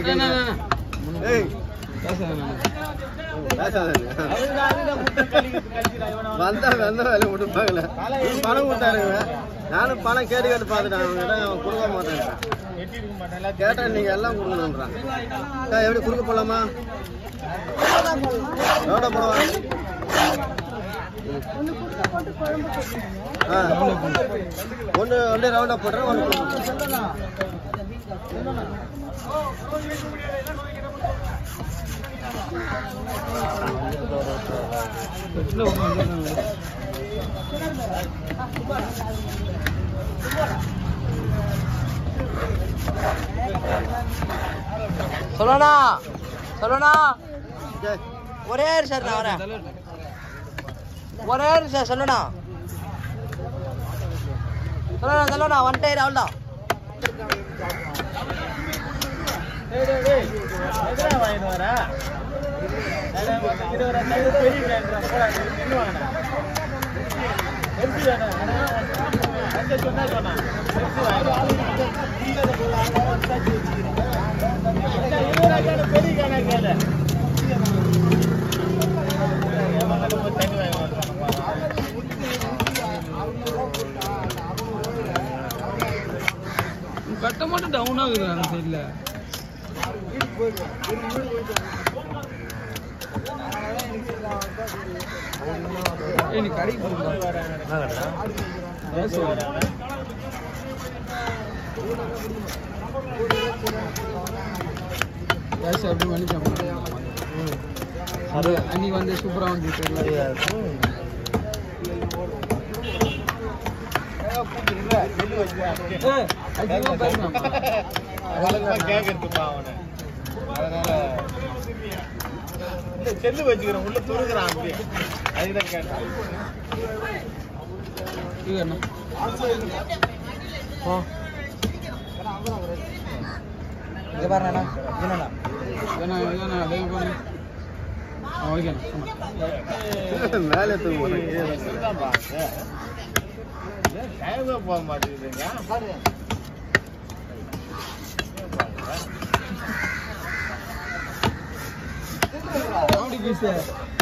ஏய் பேசாத வந்தா வந்த வேலை விட்டுப்பாங்கல்ல பணம் கொடுத்தாருங்க நானும் பணம் கேட்டு கேட்டு பார்த்துட்டேன் அவங்க கிட்ட அவன் கொடுக்க மாட்டேன் கேட்டேன் நீங்க எல்லாம் கொடுக்கணுன்றான் அக்கா, எப்படி கொடுக்க போலாமா எவ்வளோ போலாம் ஆ ஒன்று ஒன்று ரவுண்டாக போடுறேன் ஒன்று சொல்லணா சொல்லணா சரி ஒரே சார் நான் வரேன் ஒரே சார் சொல்லணா சொல்லணா சொல்லணா ஒன் டயர் அவ்வளோதான் கட்ட மட்டும் டவுன் ஆகுது அந்த சைடில் ஏய் நீ கடைக்கு போகலாம் கேஷ் அப்படி பண்ணிக்கலாம் அது அன்னைக்கு வந்து சூப்பராக வந்து தெரியல ஏய், அதிகமா பேசலாம் கேட்கறதுப்பா அவனை அதனால இந்த செல்லு வச்சுக்கிறேன் உள்ள துருக்குறான் அப்படியே அதுதான் கேட்டேன் இது என்ன இங்கே பாருண்ணா என்னண்ணா ஏன்னா ஏன்னா அதே பண்ணு ஆ ஓகேண்ணா மேலே தூங்க டைமே போக மாட்டேங்குதுங்க அப்படி பீஸு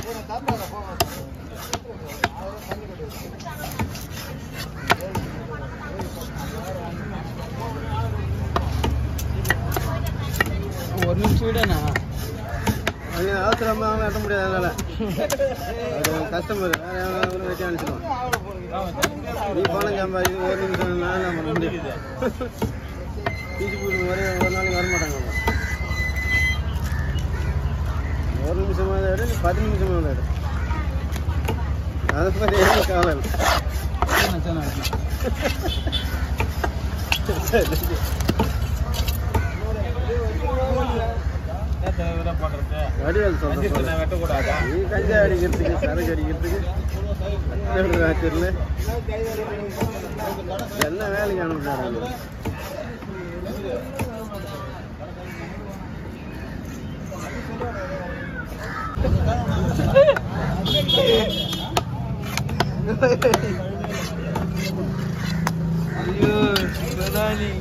ஒரு நிமிஷம் விடண்ணா அது அவசரமா அவன் வெட்ட முடியாது அதனால அது கஸ்டமர் வேற எவனாவது வெட்டி அனுப்பிச்சிடுவான் நீ பணம் சம்பாதி ஒரு நிமிஷம் நான் என்ன பண்ண முடியும் பீச்சு போட்டு ஒரே ஒரு நாளைக்கு வர மாட்டாங்க அவங்க. ஒரு நிமிஷமா அதை விட நீ பத்து நிமிஷமா அதை விட அதை பற்றி எனக்கு கவலை இல்லை சரி சரி வடிவேல் சொல்றேன் நீ கஞ்சா அடிக்கிறதுக்கு சரக்கு அடிக்கிறதுக்கு அத்தனை ராத்திரில என்ன வேலைக்கு அனுப்புறாங்க ஐயோ பிரதானி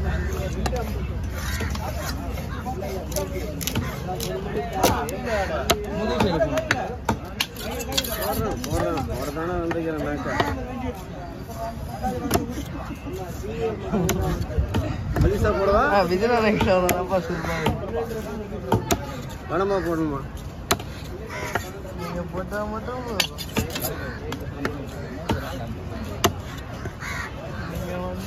முதுகு சைடு போடுறேன் போடுறேன் போடுறதானே வந்துக்கிறேன் மேட்சா மலிசா போடவா விஜயனா நைட்டாப்பா சூப்பர் பணமா போடணுமா நீங்கள் போட்டால் மட்டும் நீங்கள் வந்து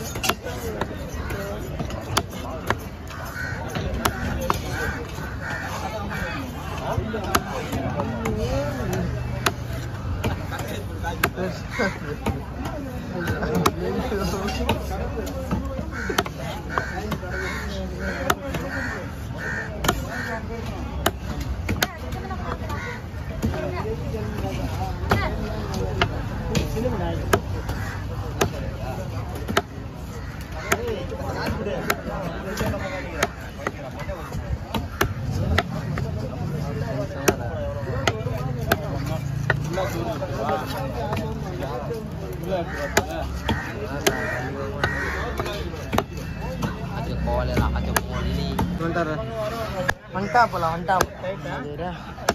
வந்துடுறேன் வந்துட்டா போல வந்துட்டா அதுரா.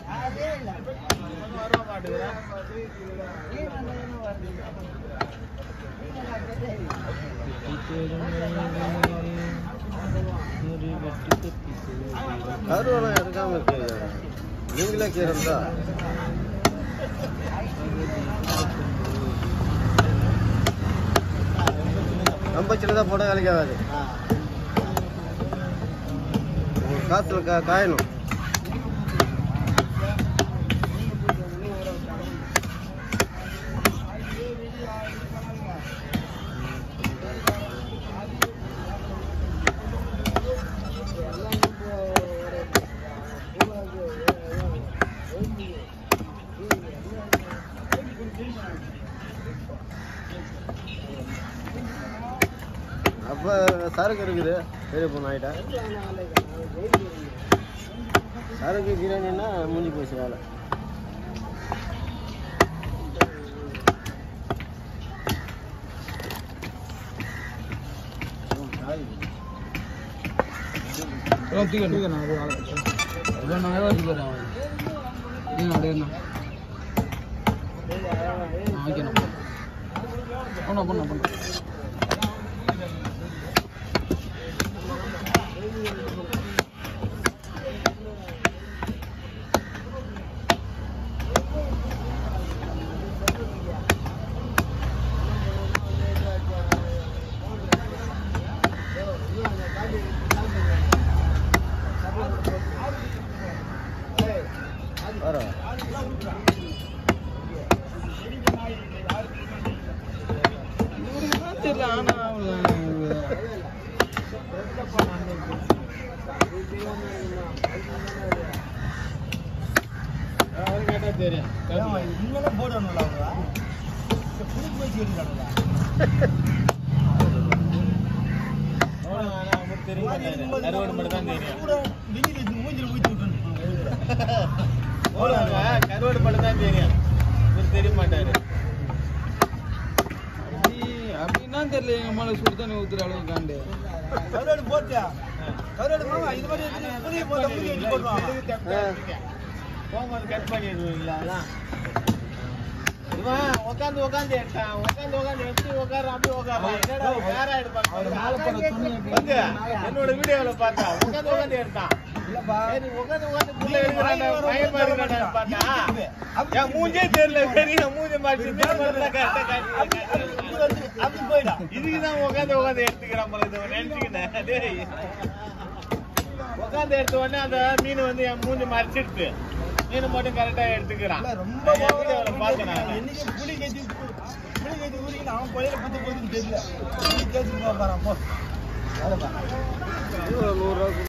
கருவெல்லாம் எடுக்காம இருக்கு நீங்களே கீரந்தா நம்ம சின்னதாக போட வேலைக்கு ஆகாது ஒரு காசுல கா காயணும் அப்போ சரக்கு இருக்குது பெரிய பொண்ணு ஆகிட்டேன் சரக்கு பிரியாணின்னா முடிஞ்சு போச்சு வேலை எல்லாம் தூக்கணும் தூக்கணும் அது ஆளை அதான் நான் ஏதாவது தூக்கிறேன் நீங்க அப்படியே இருந்தா ஓகேண்ணா பண்ண பண்ண பண்ண வர தெரியல ஆனா கேட்டால் தெரியும் கருவாடு மட்டும் தான் தெரியும் கருவாடு மட்டும் தான் தெரியும் இவர் தெரிய மாட்டாரு அப்படி அப்படின்னா தெரியல எங்க மேல சுடு தண்ணி ஊத்துற அளவுக்கு காண்டு போகும்போது கட் பண்ணிடுவீங்களா அதான் இவன் உட்காந்து உட்காந்து எடுத்தான் உட்காந்து உட்காந்து எடுத்து உட்கார அப்படி உட்காரான் என்னடா வேற எடுப்பாங்க வந்து என்னோட வீடியோல பார்த்தா உட்காந்து உட்காந்து எடுத்தான் சரி உட்காந்து உட்காந்து புள்ள எடுக்கிறான் பயமா இருக்கிறான் பார்த்தா என் மூஞ்சே தெரியல சரி என் மூஞ்ச மாட்டி அப்படி போயிடா இதுக்கு தான் உட்காந்து உட்காந்து எடுத்துக்கிறான் போல இது நினைச்சுக்கினேன் டேய் உட்காந்து எடுத்த உடனே அந்த மீன் வந்து என் மூஞ்சி மறைச்சிடுது மீன் மட்டும் கரெக்டா எடுத்துக்கிறான் ரொம்ப பார்த்தேன் நான் என்னைக்கு புளி கட்டி புளி கட்டி ஊறிக்கிட்டு அவன் கோயில பத்தி போதுன்னு தெரியல நீ கேட்டு போறான் போ நூறுரூவா